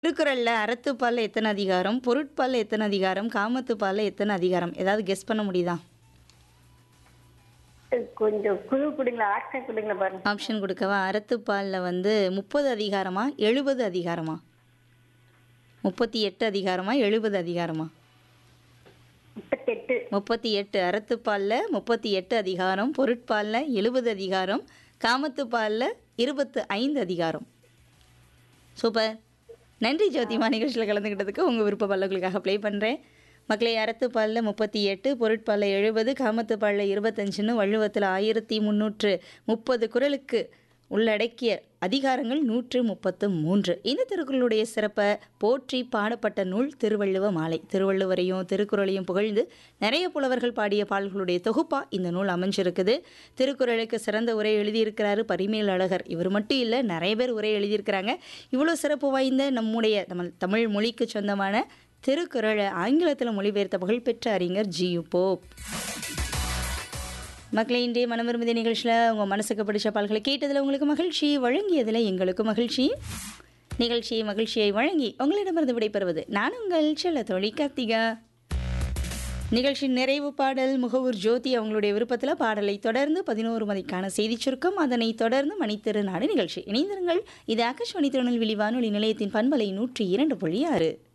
திருக்குறள்ல அறத்துப்பால்ல எத்தனை அதிகாரம் பொருட்பால்ல எத்தனை அதிகாரம் காமத்துப்பால்ல எத்தனை அதிகாரம் ஏதாவது கெஸ் பண்ண முடியுதா கொஞ்சம் குழு கொடுங்களா ஆப்ஷன் கொடுங்களா பாருங்க ஆப்ஷன் கொடுக்கவா அறத்துப்பாலில் வந்து முப்பது அதிகாரமா எழுபது அதிகாரமா முப்பத்தி எட்டு அதிகாரமா எழுபது அதிகாரமா முப்பத்தெட்டு முப்பத்தி எட்டு அறத்துப்பாலில் முப்பத்தி எட்டு அதிகாரம் பொருட்பாலில் எழுபது அதிகாரம் காமத்துப்பாலில் இருபத்து ஐந்து அதிகாரம் சூப்பர் நன்றி ஜோதிமா நிகழ்ச்சியில் கலந்துக்கிட்டதுக்கு உங்கள் விருப்ப பல்லங்களுக்காக ப்ளே பண்ணுறேன் மக்களே அறத்துப்பாலில் முப்பத்தி எட்டு பொருட்பாலில் எழுபது காமத்துப்பாலில் இருபத்தஞ்சுன்னு வள்ளுவத்தில் ஆயிரத்தி முந்நூற்று முப்பது குறளுக்கு உள்ளடக்கிய அதிகாரங்கள் நூற்று முப்பத்து மூன்று இந்த திருக்குறளுடைய சிறப்பை போற்றி பாடப்பட்ட நூல் திருவள்ளுவ மாலை திருவள்ளுவரையும் திருக்குறளையும் புகழ்ந்து நிறைய புலவர்கள் பாடிய பாடல்களுடைய தொகுப்பா இந்த நூல் அமைஞ்சிருக்குது திருக்குறளுக்கு சிறந்த உரை எழுதியிருக்கிறாரு பரிமேல் அழகர் இவர் மட்டும் இல்லை நிறைய பேர் உரை எழுதியிருக்கிறாங்க இவ்வளோ சிறப்பு வாய்ந்த நம்முடைய நம்ம தமிழ் மொழிக்கு சொந்தமான திருக்குறளை ஆங்கிலத்தில் மொழிபெயர்த்த புகழ்பெற்ற அறிஞர் ஜியு போப் மக்களே இன்றைய மனம் விரும்பிய நிகழ்ச்சியில் உங்கள் மனசுக்கு பிடிச்ச பால்களை கேட்டதில் உங்களுக்கு மகிழ்ச்சி வழங்கியதில் எங்களுக்கு மகிழ்ச்சி நிகழ்ச்சியை மகிழ்ச்சியை வழங்கி உங்களிடமிருந்து விடைபெறுவது நான் உங்கள் செல்ல தோழி கார்த்திகா நிகழ்ச்சியின் நிறைவு பாடல் முகவூர் ஜோதி அவங்களுடைய விருப்பத்தில் பாடலை தொடர்ந்து பதினோரு மணிக்கான செய்தி சுருக்கம் அதனைத் தொடர்ந்து மணித்திருநாடு நிகழ்ச்சி இணைந்திருங்கள் இது ஆகாஷ்வாணி திருநெல்வேலி வானொலி நிலையத்தின் பண்பலை நூற்றி இரண்டு புள்ளி ஆறு